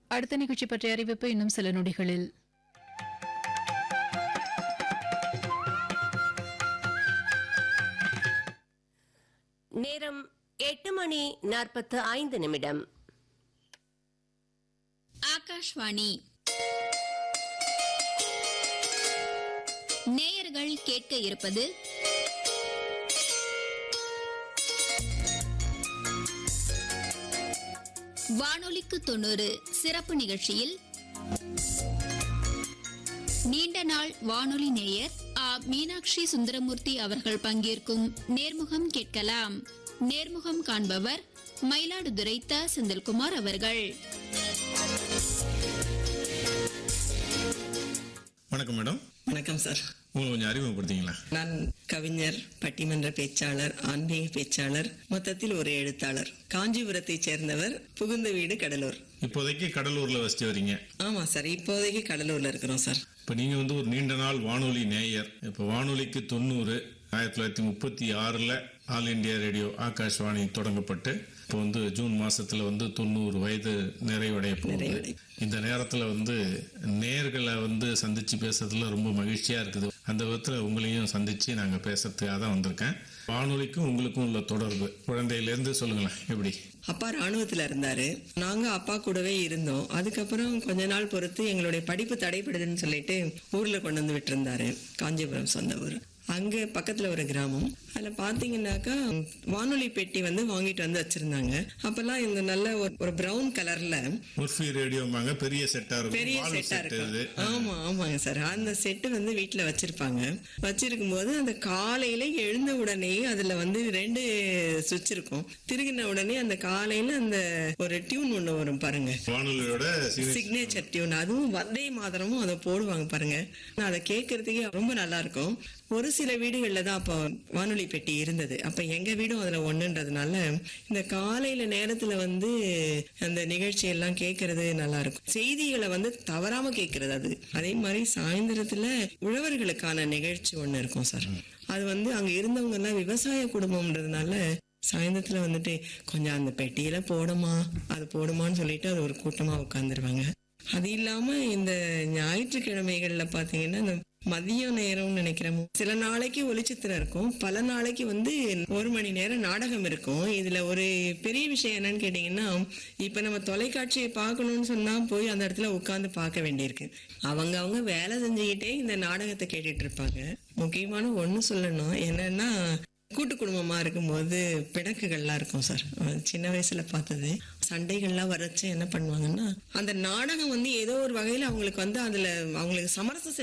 அடுத்த நிகழ்ச்சி பற்றிய அறிவிப்பு இன்னும் சில நொடிகளில் நேரம் எட்டு மணி நாற்பத்து ஐந்து நிமிடம் ஆகாஷ்வாணி நேயர்கள் கேட்க இருப்பது வானொலிக்கு தொண்ணூறு சிறப்பு நிகழ்ச்சியில் நீண்ட நாள் வானொலி நேயர் ஆ மீனாட்சி சுந்தரமூர்த்தி அவர்கள் பங்கேற்கும் நேர்முகம் கேட்கலாம் நேர்முகம் காண்பவர் மயிலாடுதுறை த செந்தில்குமார் அவர்கள் வணக்கம் மேடம் வணக்கம் சார் உங்களை கொஞ்சம் அறிமுகப்படுத்திங்களா நான் கவிஞர் பட்டிமன்ற பேச்சாளர் ஆன்மீக பேச்சாளர் மொத்தத்தில் ஒரு எழுத்தாளர் காஞ்சிபுரத்தைச் சேர்ந்தவர் புகுந்த வீடு கடலூர் இப்போதைக்கு கடலூர்ல வசிச்சு வரீங்க ஆமா சார் இப்போதைக்கு கடலூர்ல இருக்கிறோம் சார் இப்போ நீங்க வந்து ஒரு நீண்ட நாள் வானொலி நேயர் இப்போ வானொலிக்கு தொண்ணூறு ஆயிரத்தி தொள்ளாயிரத்தி முப்பத்தி ஆறில் ஆல் இந்தியா ரேடியோ ஆகாஷ்வாணி தொடங்கப்பட்டு இப்போ வந்து ஜூன் மாசத்துல வந்து தொண்ணூறு வயது நிறைவடைய போகுது நிறைவடை. இந்த நேரத்துல வந்து நேர்களை வந்து சந்திச்சு பேசுறதுல ரொம்ப மகிழ்ச்சியா இருக்குது அந்த விதத்துல உங்களையும் சந்திச்சு நாங்க பேசுறதுக்காக தான் வந்திருக்கேன் வானொலிக்கும் உங்களுக்கும் உள்ள தொடர்பு குழந்தையில இருந்து சொல்லுங்களேன் எப்படி அப்பா ராணுவத்துல இருந்தாரு நாங்க அப்பா கூடவே இருந்தோம் அதுக்கப்புறம் கொஞ்ச நாள் பொறுத்து எங்களுடைய படிப்பு தடைப்படுதுன்னு சொல்லிட்டு ஊர்ல கொண்டு வந்து விட்டிருந்தாரு காஞ்சிபுரம் சொந்த ஊர் அங்க பக்கத்துல ஒரு கிராமம் அதுல பாத்தீங்கன்னாக்கா வானொலி பெட்டி வந்து வாங்கிட்டு வந்து வச்சிருந்தாங்க அப்பெல்லாம் இந்த நல்ல ஒரு ஒரு பிரவுன் கலர்ல முர்ஃபி ரேடியோமாங்க பெரிய செட்டா இருக்கும் பெரிய வால் செட்டா செட் இது இருக்கும் ஆமா ஆமாங்க சார் அந்த செட்டு வந்து வீட்ல வச்சிருப்பாங்க வச்சிருக்கும் போது அந்த காலையில எழுந்த உடனே அதுல வந்து ரெண்டு சுவிட்ச் இருக்கும் திருகின உடனே அந்த காலையில அந்த ஒரு டியூன் ஒண்ணு வரும் பாருங்க வானொலியோட signature. சிக்னேச்சர் டியூன் அதுவும் வந்தே மாதரமும் அதை போடுவாங்க பாருங்க நான் அதை கேட்கறதுக்கே ரொம்ப நல்லா இருக்கும் ஒரு சில வீடுகள்ல தான் அப்போ வானொலி பெட்டி இருந்தது அப்ப எங்க வீடும் அதுல ஒண்ணுன்றதுனால இந்த காலையில நேரத்துல வந்து அந்த நிகழ்ச்சி எல்லாம் கேட்கறது நல்லா இருக்கும் செய்திகளை வந்து தவறாம கேட்கறது அது அதே மாதிரி சாயந்தரத்துல உழவர்களுக்கான நிகழ்ச்சி ஒண்ணு இருக்கும் சார் அது வந்து அங்க இருந்தவங்க எல்லாம் விவசாய குடும்பம்ன்றதுனால சாயந்தரத்துல வந்துட்டு கொஞ்சம் அந்த பெட்டியில போடுமா அது போடுமான்னு சொல்லிட்டு அது ஒரு கூட்டமா உட்காந்துருவாங்க அது இல்லாம இந்த ஞாயிற்றுக்கிழமைகள்ல பாத்தீங்கன்னா இந்த மதிய நேரம்னு நினைக்கிறேன் சில நாளைக்கு ஒளிச்சித்திரம் இருக்கும் பல நாளைக்கு வந்து ஒரு மணி நேரம் நாடகம் இருக்கும் இதுல ஒரு பெரிய விஷயம் என்னன்னு கேட்டீங்கன்னா இப்ப நம்ம தொலைக்காட்சியை பார்க்கணும்னு சொன்னா போய் அந்த இடத்துல உட்கார்ந்து பார்க்க வேண்டியிருக்கு அவங்க அவங்க வேலை செஞ்சுக்கிட்டே இந்த நாடகத்தை கேட்டுட்டு இருப்பாங்க முக்கியமான ஒண்ணு சொல்லணும் என்னன்னா கூட்டு குடும்பமா இருக்கும்போது பிணக்குகள்லாம் இருக்கும் சார் அஹ் சின்ன வயசுல பார்த்தது சண்டைகள்லாம் வரச்சு என்ன பண்ணுவாங்கன்னா அந்த நாடகம் வந்து ஏதோ ஒரு வகையில அவங்களுக்கு வந்து அதுல அவங்களுக்கு சமரசம் செஞ்சு